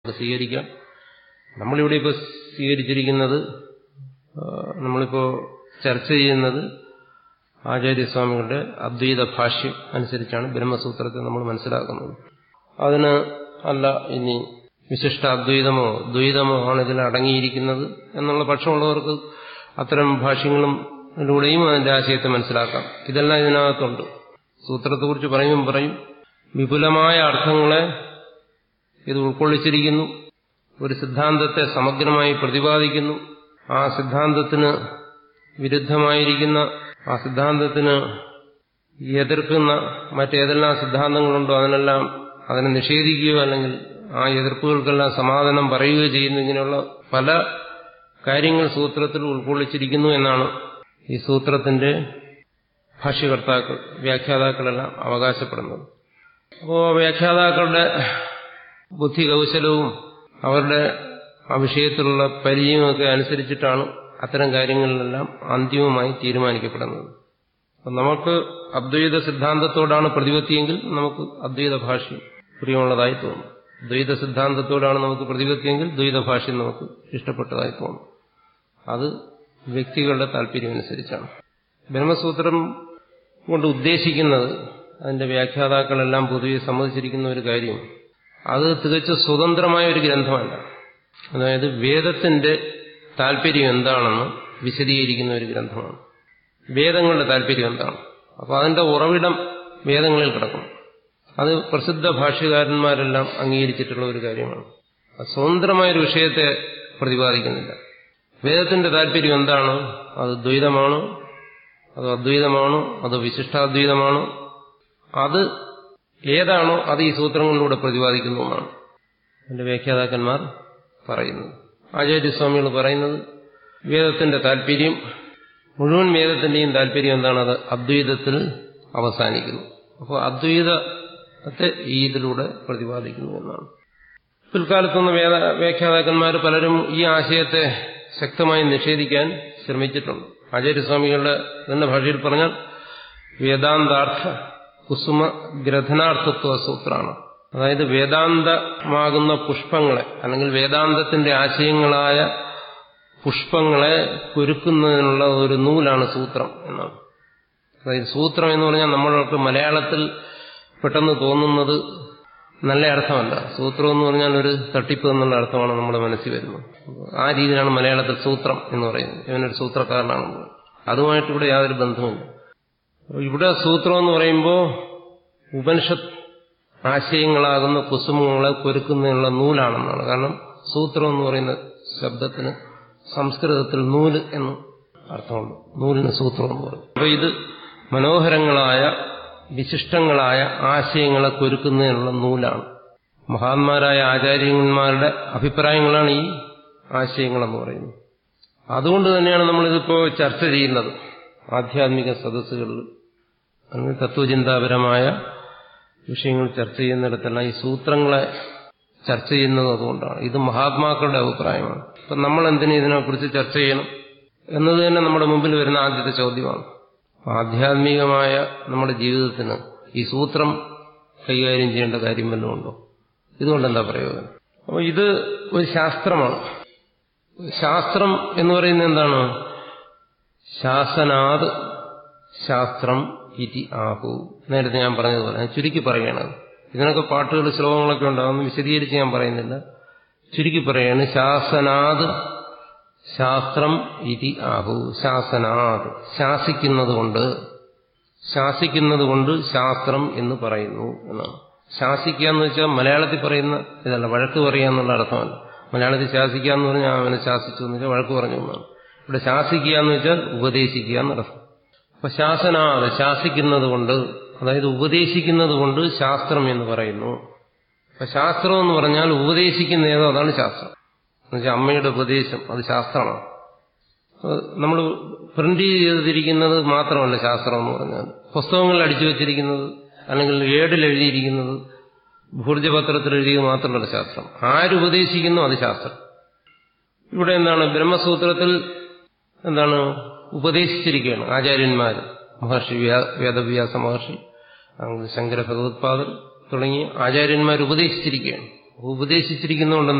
അത് സ്വീകരിക്കാം നമ്മളിവിടെ ഇപ്പോൾ സ്വീകരിച്ചിരിക്കുന്നത് നമ്മളിപ്പോൾ ചർച്ച ചെയ്യുന്നത് ആചാര്യസ്വാമികളുടെ അദ്വൈത ഭാഷ്യം അനുസരിച്ചാണ് ബ്രഹ്മസൂത്രത്തെ നമ്മൾ മനസ്സിലാക്കുന്നത് അതിന് അല്ല ഇനി വിശിഷ്ട അദ്വൈതമോ ദ്വൈതമോ ആണ് ഇതിൽ അടങ്ങിയിരിക്കുന്നത് എന്നുള്ള പക്ഷമുള്ളവർക്ക് അത്തരം ഭാഷ്യങ്ങളും ിലൂടെയും അതിന്റെ ആശയത്തെ മനസ്സിലാക്കാം ഇതെല്ലാം ഇതിനകത്തുണ്ട് സൂത്രത്തെക്കുറിച്ച് പറയുമ്പോൾ പറയും വിപുലമായ അർത്ഥങ്ങളെ ഇത് ഉൾക്കൊള്ളിച്ചിരിക്കുന്നു ഒരു സിദ്ധാന്തത്തെ സമഗ്രമായി പ്രതിപാദിക്കുന്നു ആ സിദ്ധാന്തത്തിന് വിരുദ്ധമായിരിക്കുന്ന ആ സിദ്ധാന്തത്തിന് എതിർക്കുന്ന മറ്റേതെല്ലാം സിദ്ധാന്തങ്ങളുണ്ടോ അതിനെല്ലാം അതിനെ നിഷേധിക്കുകയോ അല്ലെങ്കിൽ ആ എതിർപ്പുകൾക്കെല്ലാം സമാധാനം പറയുകയോ ചെയ്യുന്നു ഇങ്ങനെയുള്ള പല കാര്യങ്ങൾ സൂത്രത്തിൽ ഉൾക്കൊള്ളിച്ചിരിക്കുന്നു എന്നാണ് ഈ സൂത്രത്തിന്റെ ഭാഷ്യകർത്താക്കൾ വ്യാഖ്യാതാക്കളെല്ലാം അവകാശപ്പെടുന്നത് അപ്പോൾ വ്യാഖ്യാതാക്കളുടെ ബുദ്ധി കൗശലവും അവരുടെ ആ വിഷയത്തിലുള്ള പരിചയമൊക്കെ അനുസരിച്ചിട്ടാണ് അത്തരം കാര്യങ്ങളിലെല്ലാം അന്തിമമായി തീരുമാനിക്കപ്പെടുന്നത് അപ്പം നമുക്ക് അദ്വൈത സിദ്ധാന്തത്തോടാണ് പ്രതിപത്തിയെങ്കിൽ നമുക്ക് അദ്വൈത ഭാഷ്യം പ്രിയമുള്ളതായി തോന്നും ദ്വൈത സിദ്ധാന്തത്തോടാണ് നമുക്ക് പ്രതിപത്തിയെങ്കിൽ ദ്വൈത ഭാഷ്യം നമുക്ക് ഇഷ്ടപ്പെട്ടതായി തോന്നും അത് വ്യക്തികളുടെ താല്പര്യമനുസരിച്ചാണ് ബ്രഹ്മസൂത്രം കൊണ്ട് ഉദ്ദേശിക്കുന്നത് അതിന്റെ വ്യാഖ്യാതാക്കളെല്ലാം പൊതുവെ സമ്മതിച്ചിരിക്കുന്ന ഒരു കാര്യം അത് തികച്ചും സ്വതന്ത്രമായ ഒരു ഗ്രന്ഥമല്ല അതായത് വേദത്തിന്റെ താല്പര്യം എന്താണെന്ന് വിശദീകരിക്കുന്ന ഒരു ഗ്രന്ഥമാണ് വേദങ്ങളുടെ താല്പര്യം എന്താണ് അപ്പോൾ അതിന്റെ ഉറവിടം വേദങ്ങളിൽ കിടക്കും അത് പ്രസിദ്ധ ഭാഷ്യകാരന്മാരെല്ലാം അംഗീകരിച്ചിട്ടുള്ള ഒരു കാര്യമാണ് സ്വതന്ത്രമായൊരു വിഷയത്തെ പ്രതിപാദിക്കുന്നില്ല വേദത്തിന്റെ താല്പര്യം എന്താണ് അത് ദ്വൈതമാണോ അത് അദ്വൈതമാണോ അത് വിശിഷ്ടാദ്വൈതമാണോ അത് ഏതാണോ അത് ഈ സൂത്രങ്ങളിലൂടെ പ്രതിപാദിക്കുന്നതുമാണ് എന്റെ വ്യാഖ്യാതാക്കന്മാർ പറയുന്നത് ആചാര്യസ്വാമികൾ പറയുന്നത് വേദത്തിന്റെ താല്പര്യം മുഴുവൻ വേദത്തിന്റെയും താല്പര്യം എന്താണ് അത് അദ്വൈതത്തിൽ അവസാനിക്കുന്നു അപ്പോൾ അദ്വൈതത്തെ ഈ ഇതിലൂടെ പ്രതിപാദിക്കുന്നു എന്നാണ് പിൽക്കാലത്തുനിന്ന് വേദ വ്യാഖ്യാതാക്കന്മാർ പലരും ഈ ആശയത്തെ ശക്തമായി നിഷേധിക്കാൻ ശ്രമിച്ചിട്ടുണ്ട് ആചാര്യസ്വാമികളുടെ തന്നെ ഭാഷയിൽ പറഞ്ഞാൽ വേദാന്താർത്ഥ കുസുമ ഗ്രഥനാർത്ഥത്വ സൂത്രമാണ് അതായത് വേദാന്തമാകുന്ന പുഷ്പങ്ങളെ അല്ലെങ്കിൽ വേദാന്തത്തിന്റെ ആശയങ്ങളായ പുഷ്പങ്ങളെ കുരുക്കുന്നതിനുള്ള ഒരു നൂലാണ് സൂത്രം എന്നാണ് അതായത് സൂത്രം എന്ന് പറഞ്ഞാൽ നമ്മൾക്ക് മലയാളത്തിൽ പെട്ടെന്ന് തോന്നുന്നത് നല്ല അർത്ഥമല്ല സൂത്രം എന്ന് പറഞ്ഞാൽ ഒരു തട്ടിപ്പ് എന്നുള്ള അർത്ഥമാണ് നമ്മുടെ മനസ്സിൽ വരുന്നത് ആ രീതിയിലാണ് മലയാളത്തിൽ സൂത്രം എന്ന് പറയുന്നത് ഇവനൊരു സൂത്രക്കാരനാണെന്ന് അതുമായിട്ട് ഇവിടെ യാതൊരു ബന്ധവുമില്ല ഇവിടെ സൂത്രം എന്ന് പറയുമ്പോൾ ഉപനിഷത്ത് ആശയങ്ങളാകുന്ന കുസുമങ്ങളെ കൊരുക്കുന്നതിനുള്ള നൂലാണെന്നാണ് കാരണം സൂത്രം എന്ന് പറയുന്ന ശബ്ദത്തിന് സംസ്കൃതത്തിൽ നൂല് എന്ന് അർത്ഥമുണ്ട് നൂലിന് സൂത്രം എന്ന് പറയും അപ്പൊ ഇത് മനോഹരങ്ങളായ വിശിഷ്ടങ്ങളായ ആശയങ്ങളെ കൊരുക്കുന്നതിനുള്ള നൂലാണ് മഹാന്മാരായ ആചാര്യന്മാരുടെ അഭിപ്രായങ്ങളാണ് ഈ ആശയങ്ങളെന്ന് പറയുന്നത് അതുകൊണ്ട് തന്നെയാണ് നമ്മളിതിപ്പോ ചർച്ച ചെയ്യുന്നത് ആധ്യാത്മിക സദസ്സുകളിൽ അല്ലെങ്കിൽ തത്വചിന്താപരമായ വിഷയങ്ങൾ ചർച്ച ചെയ്യുന്നിടത്തെല്ലാം ഈ സൂത്രങ്ങളെ ചർച്ച ചെയ്യുന്നത് അതുകൊണ്ടാണ് ഇത് മഹാത്മാക്കളുടെ അഭിപ്രായമാണ് അപ്പം നമ്മൾ എന്തിനു ഇതിനെക്കുറിച്ച് ചർച്ച ചെയ്യണം എന്നത് തന്നെ നമ്മുടെ മുമ്പിൽ വരുന്ന ആദ്യത്തെ ചോദ്യമാണ് ആധ്യാത്മികമായ നമ്മുടെ ജീവിതത്തിന് ഈ സൂത്രം കൈകാര്യം ചെയ്യേണ്ട കാര്യം വല്ലതും ഉണ്ടോ ഇതുകൊണ്ട് എന്താ പ്രയോജനം അപ്പോൾ ഇത് ഒരു ശാസ്ത്രമാണ് ശാസ്ത്രം എന്ന് പറയുന്നത് എന്താണ് ശാസനാത് ശാസ്ത്രം ഇതി ആഹു നേരത്തെ ഞാൻ പറഞ്ഞതുപോലെ ഞാൻ ചുരുക്കി പറയണത് ഇതിനൊക്കെ പാട്ടുകൾ ശ്ലോകങ്ങളൊക്കെ ഉണ്ടാകുന്നു വിശദീകരിച്ച് ഞാൻ പറയുന്നില്ല ചുരുക്കി പറയാണ് ശാസനാത് ശാസ്ത്രം ഇതി ആഹു ശാസനാത് ശാസിക്കുന്നത് കൊണ്ട് ശാസിക്കുന്നത് കൊണ്ട് ശാസ്ത്രം എന്ന് പറയുന്നു എന്നാണ് ശാസിക്കുക എന്ന് വെച്ചാൽ മലയാളത്തിൽ പറയുന്ന ഇതല്ല വഴക്ക് പറയുക എന്നുള്ള അർത്ഥമല്ല മലയാളത്തിൽ ശാസിക്കുക എന്ന് പറഞ്ഞാൽ അവനെ ശാസിച്ചു എന്ന് വെച്ചാൽ വഴക്ക് പറഞ്ഞു എന്നാണ് ഇവിടെ ശാസിക്കുക എന്ന് വെച്ചാൽ ഉപദേശിക്കുക എന്നർത്ഥം അപ്പൊ ശാസനാത് ശാസിക്കുന്നത് കൊണ്ട് അതായത് ഉപദേശിക്കുന്നത് കൊണ്ട് ശാസ്ത്രം എന്ന് പറയുന്നു അപ്പൊ ശാസ്ത്രം എന്ന് പറഞ്ഞാൽ ഉപദേശിക്കുന്ന ഏതോ അതാണ് ശാസ്ത്രം എന്നുവെച്ചാൽ അമ്മയുടെ ഉപദേശം അത് ശാസ്ത്രമാണ് നമ്മൾ പ്രിന്റ് ചെയ്തിരിക്കുന്നത് മാത്രമല്ല ശാസ്ത്രം എന്ന് പറഞ്ഞാൽ പുസ്തകങ്ങളിൽ അടിച്ചു വെച്ചിരിക്കുന്നത് അല്ലെങ്കിൽ ഏടിൽ എഴുതിയിരിക്കുന്നത് ഭൂർജപത്രത്തിൽ എഴുതിയത് മാത്രമല്ല ശാസ്ത്രം ആരുപദേശിക്കുന്നു അത് ശാസ്ത്രം ഇവിടെ എന്താണ് ബ്രഹ്മസൂത്രത്തിൽ എന്താണ് ഉപദേശിച്ചിരിക്കുകയാണ് ആചാര്യന്മാർ മഹർഷി വേദവ്യാസ മഹർഷി ശങ്കര ഭഗവത്പാദർ തുടങ്ങി ആചാര്യന്മാർ ഉപദേശിച്ചിരിക്കുകയാണ് ഉപദേശിച്ചിരിക്കുന്നതുകൊണ്ട്